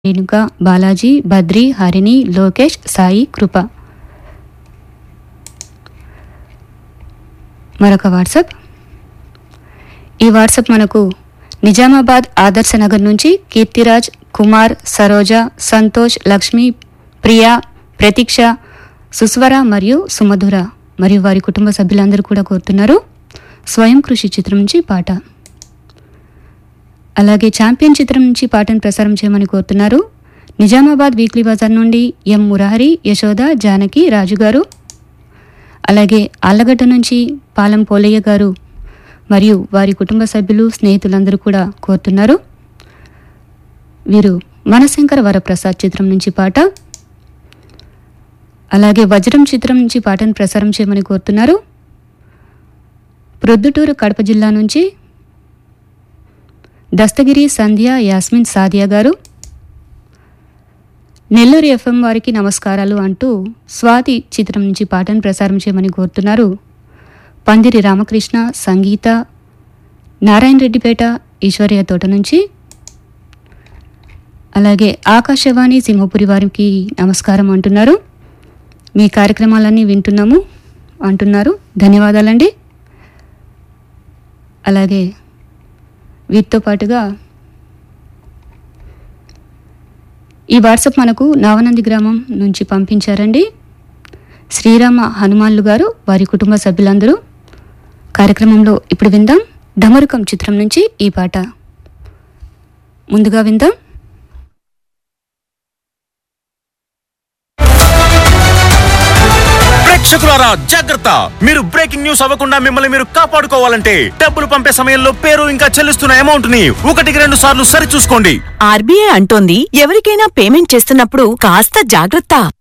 రేణుక బాలాజీ బద్రి హరిణి లోకేష్ సాయి కృప మరొక వాట్సాప్ ఈ వాట్సాప్ మనకు నిజామాబాద్ ఆదర్శ నగర్ నుంచి కీర్తిరాజ్ కుమార్ సరోజ సంతోష్ లక్ష్మి ప్రియా ప్రతీక్ష సుస్వర మరియు సుమధుర మరియు వారి కుటుంబ సభ్యులందరూ కూడా కోరుతున్నారు స్వయం కృషి చిత్రం నుంచి పాట అలాగే ఛాంపియన్ చిత్రం నుంచి పాటను ప్రసారం చేయమని కోరుతున్నారు నిజామాబాద్ వీక్లీ బజార్ నుండి ఎం మురహరి యశోద జానకి రాజు గారు అలాగే ఆళ్ళగడ్డ నుంచి పాలెం పోలయ్య గారు మరియు వారి కుటుంబ సభ్యులు స్నేహితులందరూ కూడా కోరుతున్నారు వీరు మనశంకర వరప్రసాద్ చిత్రం నుంచి పాట అలాగే వజ్రం చిత్రం నుంచి పాటను ప్రసారం చేయమని కోరుతున్నారు ప్రొద్దుటూరు కడప జిల్లా నుంచి దస్తగిరి సంధ్య యాస్మిన్ సాదియా గారు నెల్లూరు ఎఫ్ఎం వారికి నమస్కారాలు అంటూ స్వాతి చిత్రం నుంచి పాటను ప్రసారం చేయమని కోరుతున్నారు పందిరి రామకృష్ణ సంగీత నారాయణ రెడ్డిపేట ఈశ్వర్య తోట నుంచి అలాగే ఆకాశవాణి సింహపురి వారికి నమస్కారం అంటున్నారు మీ కార్యక్రమాలన్నీ వింటున్నాము అంటున్నారు ధన్యవాదాలండి అలాగే వీటితో పాటుగా ఈ వాట్సాప్ మనకు నావనంది గ్రామం నుంచి పంపించారండి శ్రీరామ హనుమాన్లు గారు వారి కుటుంబ సభ్యులందరూ కార్యక్రమంలో ఇప్పుడు విందాం డమరుకం చిత్రం నుంచి ఈ పాట ముందుగా విందాం ప్రేక్షకులారా జాగ్రత్త మీరు బ్రేకింగ్ న్యూస్ అవ్వకుండా మిమ్మల్ని మీరు కాపాడుకోవాలంటే డబ్బులు పంపే సమయంలో పేరు ఇంకా చెల్లిస్తున్న అమౌంట్ ని ఒకటికి రెండు సార్లు సరి చూసుకోండి ఆర్బీఐ అంటోంది ఎవరికైనా పేమెంట్ చేస్తున్నప్పుడు కాస్త జాగ్రత్త